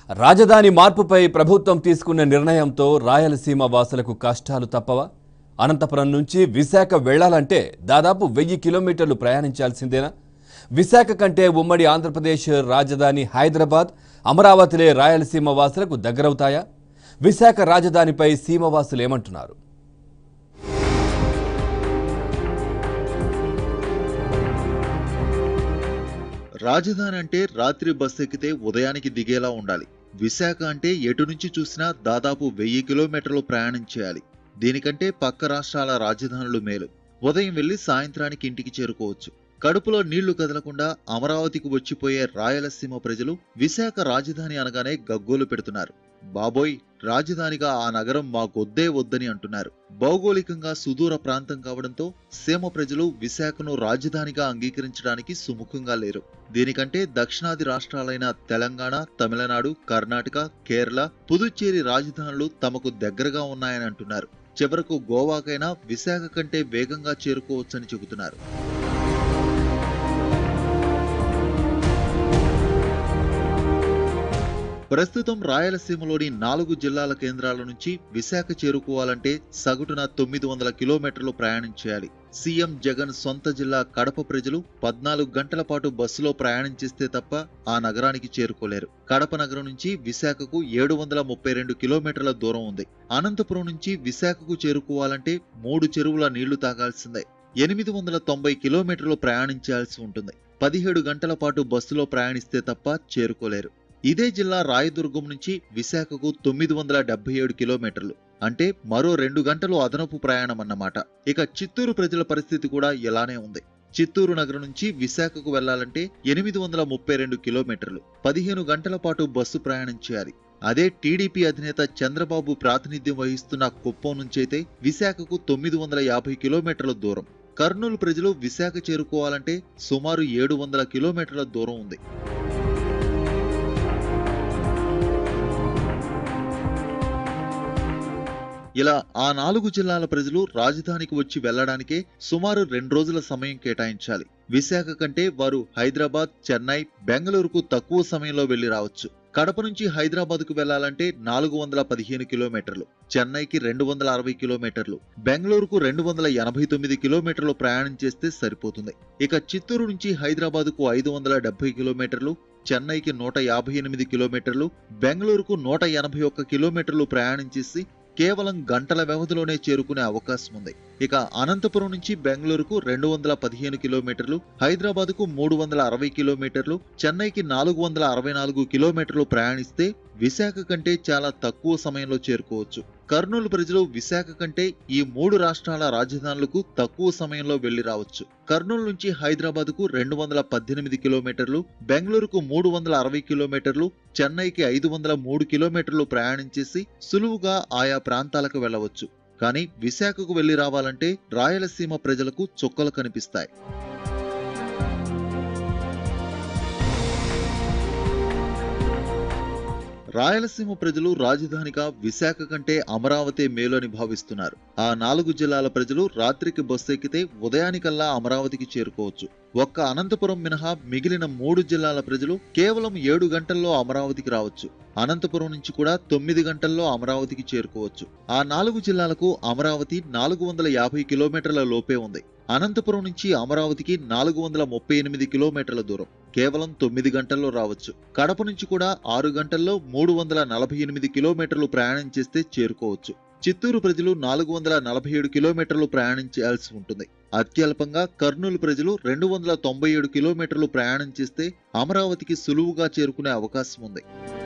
రాజధాని మార్పుపై ప్రభుత్వం తీసుకున్న నిర్ణయంతో రాయలసీమ వాసులకు కష్టాలు తప్పవా అనంతపురం నుంచి విశాఖ వెళ్లాలంటే దాదాపు వెయ్యి కిలోమీటర్లు ప్రయాణించాల్సిందేనా విశాఖ కంటే ఉమ్మడి ఆంధ్రప్రదేశ్ రాజధాని హైదరాబాద్ అమరావతిలే రాయలసీమ వాసులకు దగ్గరవుతాయా విశాఖ రాజధానిపై సీమవాసులు ఏమంటున్నారు రాజధాని అంటే రాత్రి బస్ ఎక్కితే ఉదయానికి దిగేలా ఉండాలి విశాఖ అంటే ఎటు నుంచి చూసినా దాదాపు వెయ్యి కిలోమీటర్లు ప్రయాణం చేయాలి దీనికంటే పక్క రాష్ట్రాల రాజధానులు మేలు ఉదయం వెళ్లి సాయంత్రానికి ఇంటికి చేరుకోవచ్చు కడుపులో నీళ్లు కదలకుండా అమరావతికి వచ్చిపోయే రాయలసీమ ప్రజలు విశాఖ రాజధాని అనగానే గగ్గోలు పెడుతున్నారు బాబోయ్ రాజధానిగా ఆ నగరం మాకొద్దే వద్దని అంటున్నారు భౌగోళికంగా సుదూర ప్రాంతం కావడంతో సీమ ప్రజలు విశాఖను రాజధానిగా అంగీకరించడానికి సుముఖంగా లేరు దీనికంటే దక్షిణాది రాష్ట్రాలైన తెలంగాణ తమిళనాడు కర్ణాటక కేరళ పుదుచ్చేరి రాజధానులు తమకు దగ్గరగా ఉన్నాయని అంటున్నారు చివరకు గోవాకైనా విశాఖ కంటే వేగంగా చేరుకోవచ్చని చెబుతున్నారు ప్రస్తుతం రాయలసీమలోని నాలుగు జిల్లాల కేంద్రాల నుంచి విశాఖ చేరుకోవాలంటే సగటున తొమ్మిది వందల కిలోమీటర్లు ప్రయాణం చేయాలి సీఎం జగన్ సొంత జిల్లా కడప ప్రజలు పద్నాలుగు గంటల పాటు బస్సులో ప్రయాణం చేస్తే తప్ప ఆ నగరానికి చేరుకోలేరు కడప నగరం నుంచి విశాఖకు ఏడు వందల ముప్పై రెండు కిలోమీటర్ల దూరం ఉంది అనంతపురం నుంచి విశాఖకు చేరుకోవాలంటే మూడు చెరువుల నీళ్లు తాగాల్సిందే ఎనిమిది వందల తొంభై కిలోమీటర్లు ప్రయాణించాల్సి ఉంటుంది పదిహేడు గంటల పాటు బస్సులో ప్రయాణిస్తే తప్ప చేరుకోలేరు ఇదే జిల్లా రాయదుర్గం నుంచి విశాఖకు తొమ్మిది వందల డెబ్బై ఏడు కిలోమీటర్లు అంటే మరో రెండు గంటలు అదనపు ప్రయాణం అన్నమాట ఇక చిత్తూరు ప్రజల పరిస్థితి కూడా ఇలానే ఉంది చిత్తూరు నగరం నుంచి విశాఖకు వెళ్లాలంటే ఎనిమిది వందల ముప్పై రెండు కిలోమీటర్లు పదిహేను గంటల పాటు బస్సు ప్రయాణం చేయాలి అదే టీడీపీ అధినేత చంద్రబాబు ప్రాతినిధ్యం వహిస్తున్న కుప్పం నుంచైతే విశాఖకు తొమ్మిది వందల యాభై కిలోమీటర్ల దూరం కర్నూలు ప్రజలు విశాఖ చేరుకోవాలంటే సుమారు ఏడు వందల కిలోమీటర్ల దూరం ఉంది ఇలా ఆ నాలుగు జిల్లాల ప్రజలు రాజధానికి వచ్చి వెళ్లడానికే సుమారు రెండు రోజుల సమయం కేటాయించాలి విశాఖ కంటే వారు హైదరాబాద్ చెన్నై బెంగళూరుకు తక్కువ సమయంలో వెళ్లి రావచ్చు కడప నుంచి హైదరాబాద్ కు వెళ్లాలంటే నాలుగు వందల పదిహేను కిలోమీటర్లు చెన్నైకి రెండు వందల అరవై కిలోమీటర్లు బెంగళూరుకు రెండు వందల ఎనభై తొమ్మిది కిలోమీటర్లు ప్రయాణం చేస్తే సరిపోతుంది ఇక చిత్తూరు నుంచి హైదరాబాద్ కు ఐదు వందల డెబ్బై కిలోమీటర్లు చెన్నైకి నూట యాభై ఎనిమిది కిలోమీటర్లు బెంగళూరుకు నూట ఎనభై ఒక్క కిలోమీటర్లు ప్రయాణం చేసి కేవలం గంటల వ్యవధిలోనే చేరుకునే అవకాశం ఉంది ఇక అనంతపురం నుంచి బెంగళూరుకు రెండు వందల పదిహేను కిలోమీటర్లు హైదరాబాద్ కు మూడు వందల అరవై కిలోమీటర్లు చెన్నైకి నాలుగు వందల అరవై నాలుగు కిలోమీటర్లు ప్రయాణిస్తే విశాఖ కంటే చాలా తక్కువ సమయంలో చేరుకోవచ్చు కర్నూలు ప్రజలు విశాఖ కంటే ఈ మూడు రాష్ట్రాల రాజధానులకు తక్కువ సమయంలో వెళ్లి రావచ్చు కర్నూలు నుంచి హైదరాబాద్ కు రెండు వందల పద్దెనిమిది కిలోమీటర్లు బెంగళూరుకు మూడు వందల అరవై కిలోమీటర్లు చెన్నైకి ఐదు వందల మూడు కిలోమీటర్లు ప్రయాణం చేసి సులువుగా ఆయా ప్రాంతాలకు వెళ్లవచ్చు కానీ విశాఖకు వెళ్లి రావాలంటే రాయలసీమ ప్రజలకు చుక్కలు కనిపిస్తాయి రాయలసీమ ప్రజలు రాజధానిగా విశాఖ కంటే అమరావతి మేలు అని భావిస్తున్నారు ఆ నాలుగు జిల్లాల ప్రజలు రాత్రికి బస్సు ఎక్కితే ఉదయానికల్లా అమరావతికి చేరుకోవచ్చు ఒక్క అనంతపురం మినహా మిగిలిన మూడు జిల్లాల ప్రజలు కేవలం ఏడు గంటల్లో అమరావతికి రావచ్చు అనంతపురం నుంచి కూడా తొమ్మిది గంటల్లో అమరావతికి చేరుకోవచ్చు ఆ నాలుగు జిల్లాలకు అమరావతి నాలుగు వందల యాభై కిలోమీటర్ల లోపే ఉంది అనంతపురం నుంచి అమరావతికి నాలుగు వందల ముప్పై ఎనిమిది కిలోమీటర్ల దూరం కేవలం తొమ్మిది గంటల్లో రావచ్చు కడప నుంచి కూడా ఆరు గంటల్లో మూడు వందల నలభై ఎనిమిది కిలోమీటర్లు ప్రయాణం చేస్తే చేరుకోవచ్చు చిత్తూరు ప్రజలు నాలుగు వందల నలభై ఏడు కిలోమీటర్లు ప్రయాణం చేయాల్సి ఉంటుంది అత్యల్పంగా కర్నూలు ప్రజలు రెండు వందల తొంభై ఏడు కిలోమీటర్లు ప్రయాణం చేస్తే అమరావతికి సులువుగా చేరుకునే అవకాశం ఉంది